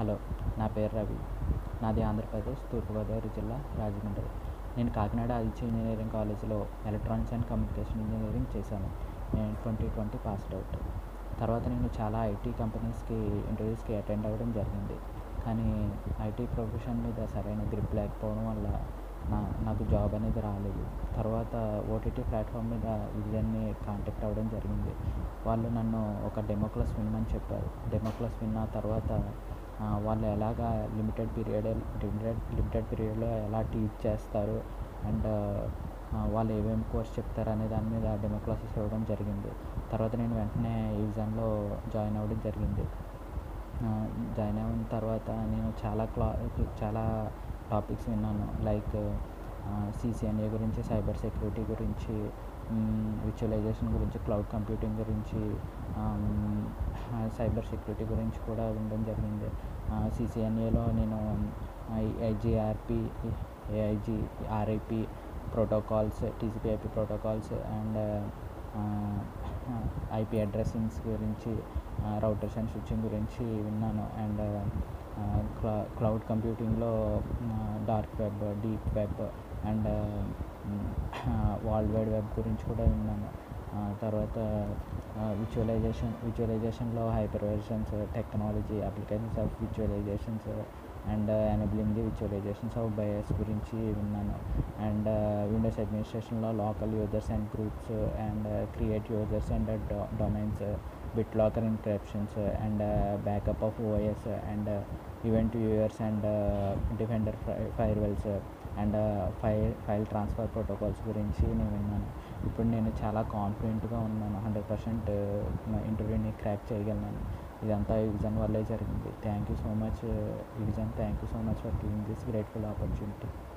hello నా పేరు రవి నాది ఆంధ్రప్రదేశ్ తూర్పుగోదావరి జిల్లా రాజమండ్రి నేను కాకినాడ ఆదిత్య ఇంజనీరింగ్ కాలేజీలో ఎలక్ట్రానిక్స్ అండ్ కమ్యూనికేషన్ ఇంజనీరింగ్ చేశాను నేను ట్వంటీ ట్వంటీ పాస్డ్ అవుట్ తర్వాత నేను చాలా ఐటీ కంపెనీస్కి ఇంటర్వ్యూస్కి అటెండ్ అవ్వడం జరిగింది కానీ ఐటీ ప్రొఫెషన్ మీద సరైన గ్రిప్ లేకపోవడం వల్ల నా నాకు జాబ్ అనేది రాలేదు తర్వాత ఓటీటీ ప్లాట్ఫామ్ మీద విజన్ని కాంటాక్ట్ అవ్వడం జరిగింది వాళ్ళు నన్ను ఒక డెమో క్లాస్ వినమని చెప్పారు డెమో క్లాస్ విన్న తర్వాత వాళ్ళు ఎలాగా లిమిటెడ్ పీరియడ్ లిమిటెడ్ లిమిటెడ్ పీరియడ్లో ఎలా టీచ్ చేస్తారు అండ్ వాళ్ళు ఏమేమి కోర్స్ చెప్తారు అనే దాని మీద డెమో క్లాసెస్ ఇవ్వడం జరిగింది తర్వాత నేను వెంటనే ఈవిజన్లో జాయిన్ అవ్వడం జరిగింది జాయిన్ అయిన తర్వాత నేను చాలా క్లా చాలా టాపిక్స్ విన్నాను లైక్ సిసిఎన్ఏ గురించి సైబర్ సెక్యూరిటీ గురించి విజువలైజేషన్ గురించి క్లౌడ్ కంప్యూటింగ్ గురించి సైబర్ సెక్యూరిటీ గురించి కూడా వినడం జరిగింది సిసిఎన్ఏలో నేను IGRP EIG RIP protocols TCP IP protocols and IP addressings గురించి రౌటర్స్ అండ్ స్విచ్చింగ్ గురించి విన్నాను అండ్ క్లౌ క్లౌడ్ కంప్యూటింగ్లో dark web deep web and world wide web గురించి కూడా విన్నాను తర్వాత విజువలైజేషన్ విజువలైజేషన్లో hypervisations technology applications of visualizations and enabling the visualizations of BIOS గురించి విన్నాను అండ్ విండోస్ అడ్మినిస్ట్రేషన్లో local users and groups and create users and domains BitLocker encryptions and backup of OS and event viewers and defender firewalls and file file transfer protocols గురించి నేను విన్నాను ఇప్పుడు నేను చాలా కాన్ఫిడెంట్గా ఉన్నాను హండ్రెడ్ పర్సెంట్ ఇంటర్వ్యూని క్రాక్ చేయగలను ఇదంతా విజన్ వల్లే జరిగింది thank you so much vision thank you so much for giving this grateful opportunity